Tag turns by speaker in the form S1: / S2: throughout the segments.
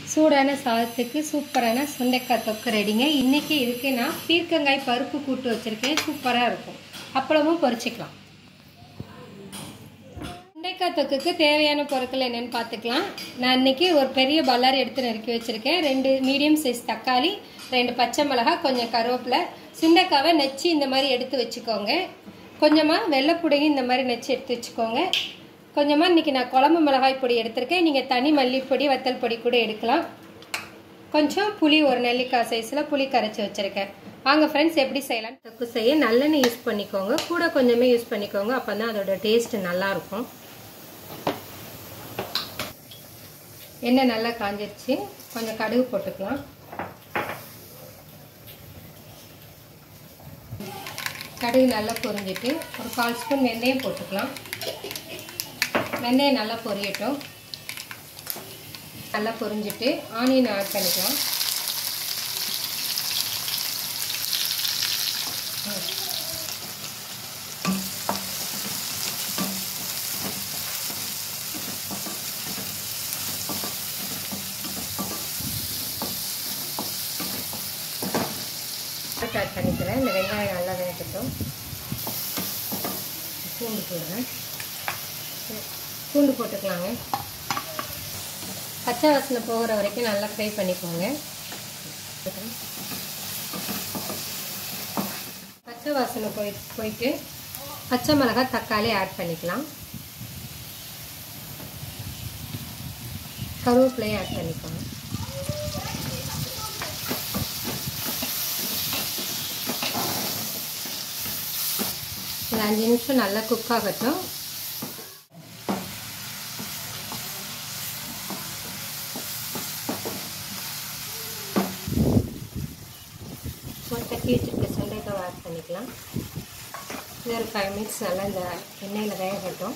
S1: சூடான சாதத்துக்கு சூப்பரான சுண்டைக்காய் தொக்கு ரெடிங்க இன்றைக்கி இதுக்கு நான் பீர்க்கங்காய் பருப்பு கூட்டு வச்சுருக்கேன் சூப்பராக இருக்கும் அப்பளமும் பொரிச்சிக்கலாம் சுண்டைக்காய் தொக்குக்கு தேவையான பொருட்கள் என்னென்னு பார்த்துக்கலாம் நான் இன்றைக்கி ஒரு பெரிய பல்லாரி எடுத்து நறுக்கி வச்சுருக்கேன் ரெண்டு மீடியம் சைஸ் தக்காளி ரெண்டு பச்சை மிளகாய் கொஞ்சம் கருவேப்பிலை சுண்டைக்காவை நெச்சு இந்த மாதிரி எடுத்து வச்சுக்கோங்க கொஞ்சமாக வெள்ளைப்புடையும் இந்த மாதிரி நெச்சு எடுத்து வச்சுக்கோங்க கொஞ்சமாக இன்றைக்கி நான் குழம்பு மிளகாய் பொடி எடுத்திருக்கேன் நீங்கள் தனி மல்லிப்பொடி வத்தல் பொடி கூட எடுக்கலாம் கொஞ்சம் புளி ஒரு நெல்லிக்காய் சைஸில் புளி கரைச்சி வச்சுருக்கேன் வாங்க ஃப்ரெண்ட்ஸ் எப்படி செய்யலாம் தொக்கு செய்ய நல்லெண்ணெய் யூஸ் பண்ணிக்கோங்க கூட கொஞ்சமே யூஸ் பண்ணிக்கோங்க அப்போ தான் அதோட டேஸ்ட்டு நல்லாயிருக்கும் எண்ணெய் நல்லா காஞ்சிருச்சு கொஞ்சம் கடுகு போட்டுக்கலாம் கடுகு நல்லா பொரிஞ்சிட்டு ஒரு கால் ஸ்பூன் வெந்தயம் போட்டுக்கலாம் வெந்தயம் நல்லா பொரியட்டும் நல்லா பொரிஞ்சிட்டு ஆனியன் ஆட் பண்ணிக்கலாம் ஆட் பண்ணிக்கிறேன் இந்த வெங்காயம் நல்லா வேகட்டும் பூண்டு போடுறேன் பூண்டு போட்டுக்கலாங்க பச்சை வாசனை போகிற வரைக்கும் நல்லா ஃப்ரை பண்ணிக்கோங்க பச்சை வாசனை போய் போயிட்டு பச்சை மிளகாய் தக்காளி ஆட் பண்ணிக்கலாம் கருவேப்பிலையும் ஆட் பண்ணிக்கோங்க ஒரு அஞ்சு நிமிஷம் நல்லா குக் ஆகட்டும் தட்டி வச்சுருக்க சுண்டைக்காய் ஆட் பண்ணிக்கலாம் இது ஒரு ஃபைவ் மினிட்ஸ் நல்லா இந்த எண்ணெயில் வேகட்டும்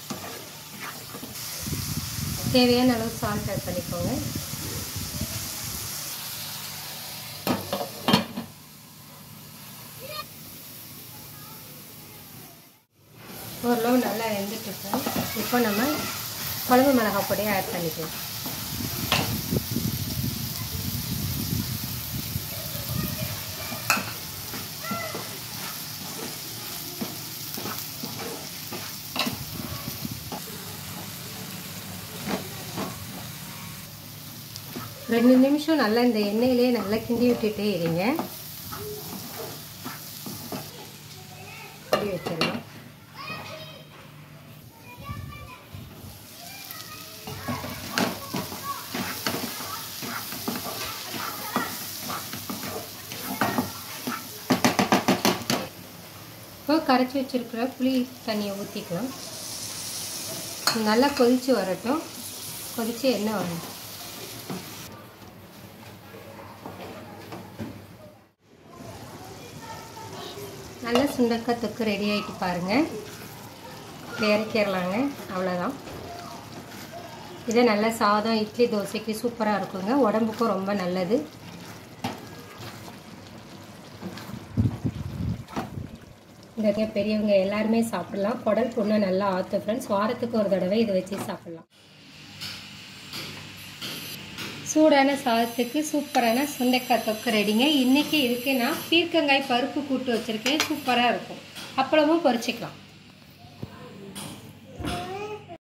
S1: தேவையான அளவு சால்ட் ஆட் பண்ணிக்கோங்க ஓரளவு நல்லா வெந்துட்டுருக்கோம் இப்போ நம்ம குழம்பு மிளகாய் பொடியை ஆட் பண்ணிக்கலாம் ரெண்டு நிமிஷம் நல்லா இந்த எண்ணெயிலே நல்லா கிண்டி விட்டுட்டே இருங்க கிண்டி வச்சிடலாம் இப்போ கரைச்சி வச்சுருக்கிற புளி தண்ணியை ஊற்றிக்கலாம் நல்லா கொதித்து வரட்டும் கொதித்து எண்ணெய் வரணும் நல்லா சுண்டக்காய் தொக்கு ரெடி ஆகிட்டு பாருங்கள் இறக்கிடலாங்க அவ்வளோதான் இதை நல்லா சாதம் இட்லி தோசைக்கு சூப்பராக இருக்குங்க உடம்புக்கும் ரொம்ப நல்லது இந்த பெரியவங்க எல்லாருமே சாப்பிடலாம் குடல் புண்ணை நல்லா ஆற்று ஃப்ரெண்ட்ஸ் வாரத்துக்கு ஒரு தடவை இதை வச்சு சாப்பிட்லாம் சூடான சாதத்துக்கு சூப்பரான சுண்டைக்காய் தொக்கு ரெடிங்க இன்றைக்கி இதுக்கு நான் பீர்க்கங்காய் பருப்பு கூட்டு வச்சுருக்கேன் சூப்பராக இருக்கும் அப்பளமும் பொரிச்சிக்கலாம்